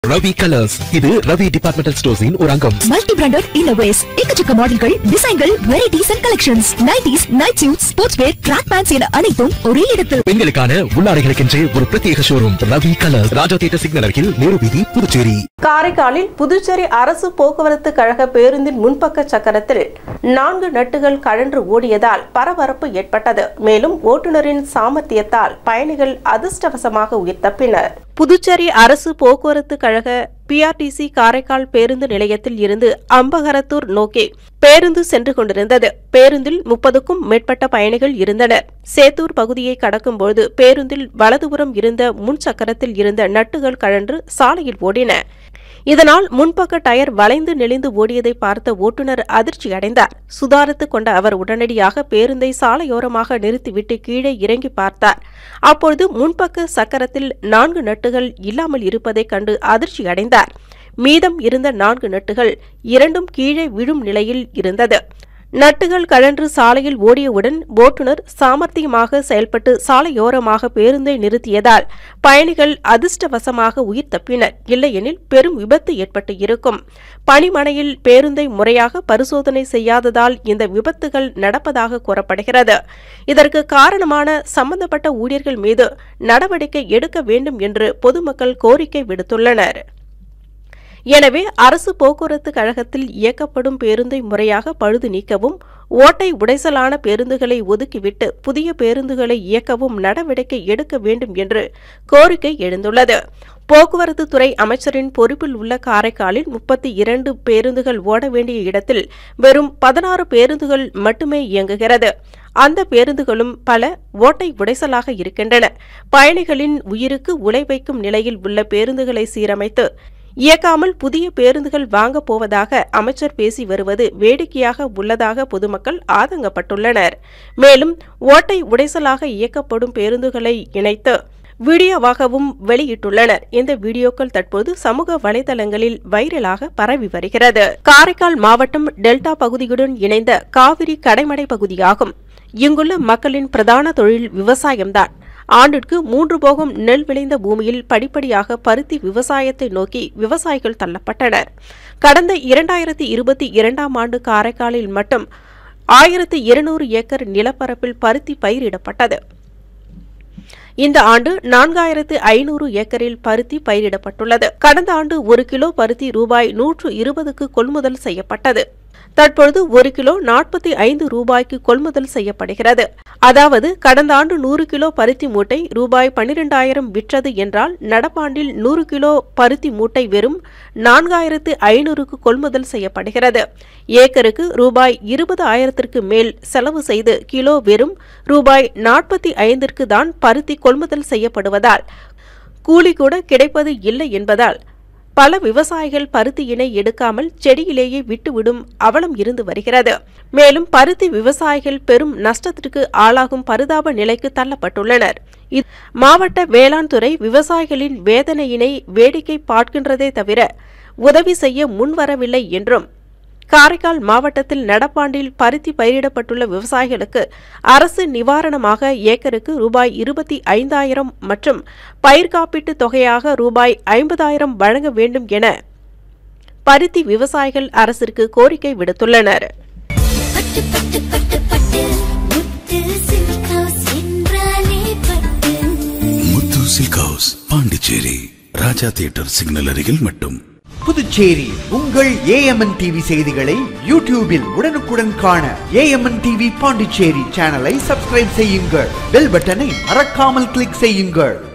Ravi colours இது Ravi departmental ஸ்டோர்ஸின் ஒரு அங்கம் மல்டி பிராண்டட் இன்னோவேஸ் எக்கச்சக்க மாடல்கள் டிசைன்கள் varieties and collections nighties night suit sports wear track pants என அனைத்தும் ஒரே இடத்தில் பெண்களுக்கான உள்ளாடைகளுக்கென்றே ஒரு பிரத்யேக showroom Ravi colours Raja theatre signal அருகில் நேரு வீதி புதுச்சேரி காரைக்காலில் புதுச்சேரி அரசு போக்குவரத்து கழக பேருந்தின் முன்பக்க சக்கரத்தில் நான்கு நட்டுகள் கழன்று ஓடியதால் பரபரப்பு ஏற்பட்டது மேலும் ஓட்டுநரின் சாமர்த்தியத்தால் பயணிகள் அதிர்ஷ்டவசமாக உயிர் தப்பினர் புதுச்சேரி அரசு போக்குவரத்து கழக பிஆர்டிசி காரைக்கால் பேருந்து நிலையத்தில் இருந்து அம்பகரத்தூர் நோக்கி பேருந்து சென்று கொண்டிருந்தது பேருந்தில் முப்பதுக்கும் மேற்பட்ட பயணிகள் இருந்தனர் சேத்தூர் பகுதியை கடக்கும்போது பேருந்தில் வலதுபுறம் இருந்த முன் சக்கரத்தில் இருந்த நட்டுகள் கழன்று சாலையில் ஓடின இதனால் முன்பக்க டயர் வளைந்து நெளிந்து ஓடியதை பார்த்த ஓட்டுநர் அதிர்ச்சி அடைந்தார் சுதாரித்துக் கொண்ட அவர் உடனடியாக பேருந்தை சாலையோரமாக நிறுத்திவிட்டு கீழே இறங்கி பார்த்தார் அப்பொழுது முன்பக்க சக்கரத்தில் நான்கு நட்டுகள் இல்லாமல் இருப்பதைக் கண்டு அதிர்ச்சி அடைந்தார் மீதம் இருந்த நான்கு நட்டுகள் இரண்டும் கீழே விழும் நிலையில் இருந்தது நட்டுகள் கழன்று சாலையில் ஓடியவுடன் ஓட்டுநர் சாமர்த்தியமாக செயல்பட்டு சாலையோரமாக பேருந்தை நிறுத்தியதால் பயணிகள் அதிர்ஷ்டவசமாக உயிர் தப்பினர் இல்லையெனில் பெரும் விபத்து ஏற்பட்டு இருக்கும் பணிமனையில் பேருந்தை முறையாக பரிசோதனை செய்யாததால் இந்த விபத்துகள் நடப்பதாக கூறப்படுகிறது இதற்கு காரணமான சம்பந்தப்பட்ட ஊழியர்கள் மீது நடவடிக்கை எடுக்க வேண்டும் என்று பொதுமக்கள் கோரிக்கை விடுத்துள்ளனர் எனவே அரசு போக்குவரத்து கழகத்தில் இயக்கப்படும் பேருந்தை முறையாக பழுது நீக்கவும் ஓட்டை உடைசலான பேருந்துகளை ஒதுக்கிவிட்டு புதிய பேருந்துகளை இயக்கவும் நடவடிக்கை எடுக்க வேண்டும் என்று கோரிக்கை எழுந்துள்ளது போக்குவரத்து துறை அமைச்சரின் பொறுப்பில் உள்ள காரைக்காலில் முப்பத்தி இரண்டு பேருந்துகள் ஓட வேண்டிய இடத்தில் வெறும் பதினாறு பேருந்துகள் மட்டுமே இயங்குகிறது அந்த பேருந்துகளும் பல ஓட்டை உடைசலாக இருக்கின்றன பயணிகளின் உயிருக்கு உலை வைக்கும் நிலையில் உள்ள பேருந்துகளை சீரமைத்து இயக்காமல் புதிய பேருந்துகள் வாங்கப் போவதாக அமைச்சர் பேசி வருவது வேடிக்கையாக உள்ளதாக பொதுமக்கள் ஆதங்கப்பட்டுள்ளனர் மேலும் ஓட்டை உடைசலாக இயக்கப்படும் பேருந்துகளை இணைத்து வீடியோவாகவும் வெளியிட்டுள்ளனர் இந்த வீடியோக்கள் தற்போது சமூக வலைதளங்களில் வைரலாக பரவி வருகிறது காரைக்கால் மாவட்டம் டெல்டா பகுதியுடன் இணைந்த காவிரி கடைமடை பகுதியாகும் இங்குள்ள மக்களின் பிரதான தொழில் விவசாயம்தான் ஆண்டிற்கு மூன்று போகம் நெல் விளைந்த பூமியில் படிப்படியாக பருத்தி விவசாயத்தை நோக்கி விவசாயிகள் தள்ளப்பட்டனர் கடந்த இரண்டாயிரத்தி இருபத்தி இரண்டாம் ஆண்டு காரைக்காலில் மட்டும் ஆயிரத்து இருநூறு ஏக்கர் நிலப்பரப்பில் பருத்தி பயிரிடப்பட்டது இந்த ஆண்டு நான்காயிரத்து ஐநூறு ஏக்கரில் பருத்தி பயிரிடப்பட்டுள்ளது கடந்த ஆண்டு ஒரு கிலோ பருத்தி ரூபாய் நூற்று இருபதுக்கு கொள்முதல் செய்யப்பட்டது தற்பொழுது ஒரு கிலோ நாற்பத்தி ஐந்து ரூபாய்க்கு கொள்முதல் செய்யப்படுகிறது அதாவது கடந்த ஆண்டு நூறு கிலோ பருத்தி மூட்டை ரூபாய் பனிரெண்டாயிரம் விற்றது என்றால் நடப்பாண்டில் நூறு கிலோ பருத்தி மூட்டை வெறும் நான்காயிரத்து ஐநூறுக்கு கொள்முதல் செய்யப்படுகிறது ஏக்கருக்கு ரூபாய் இருபது ஆயிரத்திற்கு மேல் செலவு செய்து கிலோ வெறும் ரூபாய் நாற்பத்தி ஐந்திற்கு தான் பருத்தி கொள்முதல் செய்யப்படுவதால் கூலி கூட கிடைப்பது இல்லை என்பதால் பல விவசாயிகள் பருத்தியினை எடுக்காமல் செடியிலேயே விட்டுவிடும் அவலம் இருந்து வருகிறது மேலும் பருத்தி விவசாயிகள் பெரும் நஷ்டத்திற்கு ஆளாகும் பரிதாப நிலைக்கு தள்ளப்பட்டுள்ளனர் இது மாவட்ட வேளாண் துறை விவசாயிகளின் வேதனையினை வேடிக்கை பார்க்கின்றதே தவிர உதவி செய்ய முன்வரவில்லை என்றும் காரைக்கால் மாவட்டத்தில் நடப்பாண்டில் பருத்தி பயிரிடப்பட்டுள்ள விவசாயிகளுக்கு அரசு நிவாரணமாக ஏக்கருக்கு ரூபாய் இருபத்தி ஐந்தாயிரம் மற்றும் பயிர் காப்பீட்டு தொகையாக ரூபாய் ஐம்பதாயிரம் வழங்க வேண்டும் என பருத்தி விவசாயிகள் அரசிற்கு கோரிக்கை விடுத்துள்ளனர் பட்டு பட்டு பட்டு பட்டு முத்து சில்க் ஹவுஸ் என்றாலே Pattu Muthu silk house Pondicherry Raja theatre signal அருகில் மட்டும் புதுச்சேரி உங்கள் ஏஎம்என் டிவி செய்திகளை யூடியூபில் உடனுக்குடன் காண ஏஎம்என் டிவி பாண்டிச்சேரி சேனலை சப்ஸ்கிரைப் செய்யுங்கள் பெல் பட்டனை மறக்காமல் கிளிக் செய்யுங்கள்